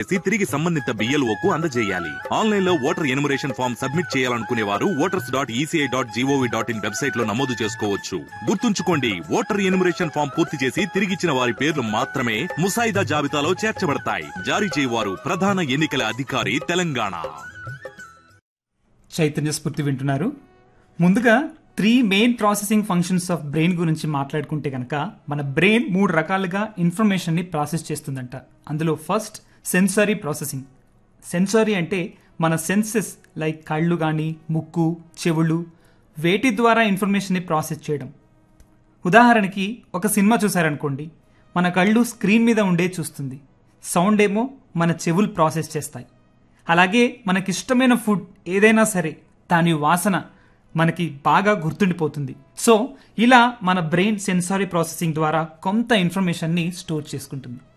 చేసి తిరిగి సంబంధిత BLO కు అందజేయాలి ఆన్లైన్ లో ఓటర్ ఎనుమరేషన్ ఫామ్ సబ్మిట్ చేయాలనుకునే వారు voters dot ECI dot GOV dot in website లో నమోదు చేసుకోవచ్చు గుర్తుంచుకోండి ఓటర్ ఎనుమరేషన్ ఫామ్ పూర్తి చేసి తిరిగిచ్చిన వారి పేర్లు మాత్రమే ముసాయిదా జాబితాలో చేర్చబడతాయి జారీ చేయవారు ప్రధాన ఎన్నికల అధికారి తెలంగాణ చైతన్య స్ఫూర్తి వింటున్నారు ముందుగా three main processing functions of brain గురించి మాట్లాడుకుంటే కనుక మన బ్రెయిన్ మూడు రకాలుగా ఇన్ఫర్మేషన్ని ప్రాసెస్ చేస్తుందంట అందులో ఫస్ట్ సెన్సరీ ప్రాసెసింగ్ సెన్సరీ అంటే మన సెన్సెస్ లైక్ కళ్ళు కానీ ముక్కు చెవులు వేటి ద్వారా ఇన్ఫర్మేషన్ని ప్రాసెస్ చేయడం ఉదాహరణకి ఒక సినిమా చూసారనుకోండి మన కళ్ళు స్క్రీన్ మీద ఉండే చూస్తుంది సౌండ్ ఏమో మన చెవులు ప్రాసెస్ చేస్తాయి అలాగే మనకిష్టమైన ఫుడ్ ఏదైనా సరే దాని వాసన మనకి బాగా గుర్తుండిపోతుంది సో ఇలా మన బ్రెయిన్ సెన్సారీ ప్రాసెసింగ్ ద్వారా కొంత ఇన్ఫర్మేషన్ని స్టోర్ చేసుకుంటుంది